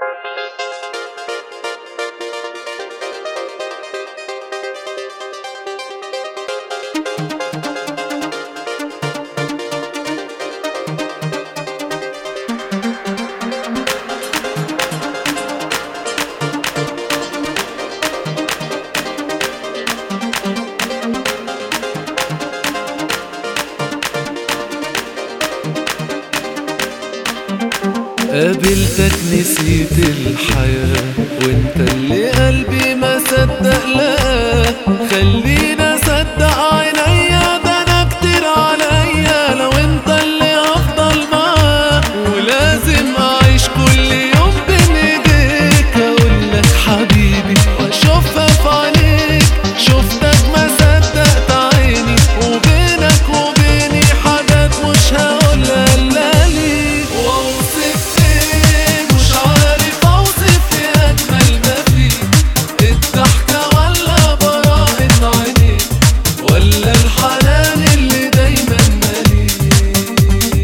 قابلتك نسيت الحياة وانت اللي قلبي ما صدق لقاه خلينا اصدق عينيا ده انا كتير عليا لو انت اللي هفضل معاه ولازم اعيش كل يوم بين ايديك اقولك حبيبي واشوفها في عينيك شفتك ما صدقت عيني وبينك وبيني حاجات مش هقولها الا ليك واوصف ايه مش عارف اوصف ايه اجمل ما فيك الضحكة ولا براءة عينيك ولا الحنان اللي دايما مليك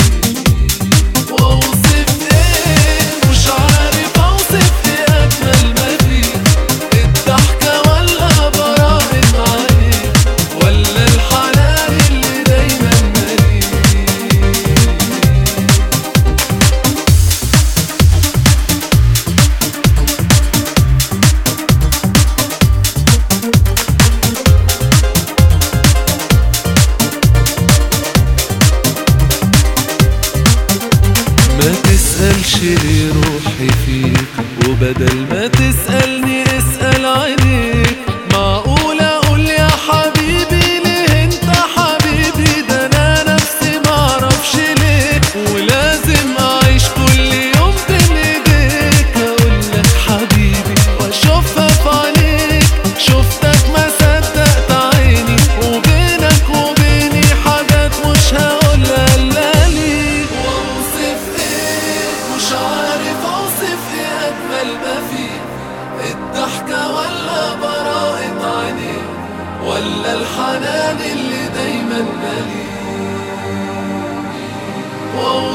واوصف ايه مش عارف اوصف ايه اجمل ما فيك الضحكة ولا براءة عينيك ولا الحنان اللي دايما مليك ما تسألش ليه روحي فيك وبدل ما تسألني اسأل عينيك معقول أقول يا حبيبي ليه انت حبيبي ده أنا نفسي معرفش ليه ولازم أعيش كل يوم بين إيديك أقولك حبيبي وأشوفها في عينيك شفتك ما صدقت عيني وبينك وبيني حاجات مش هقولها إلا ليك واوصف ايه مش عارف اوصف ايه اجمل ما فيك الضحكة ولا براءة عينيك ولا الحنان اللي دايما مليك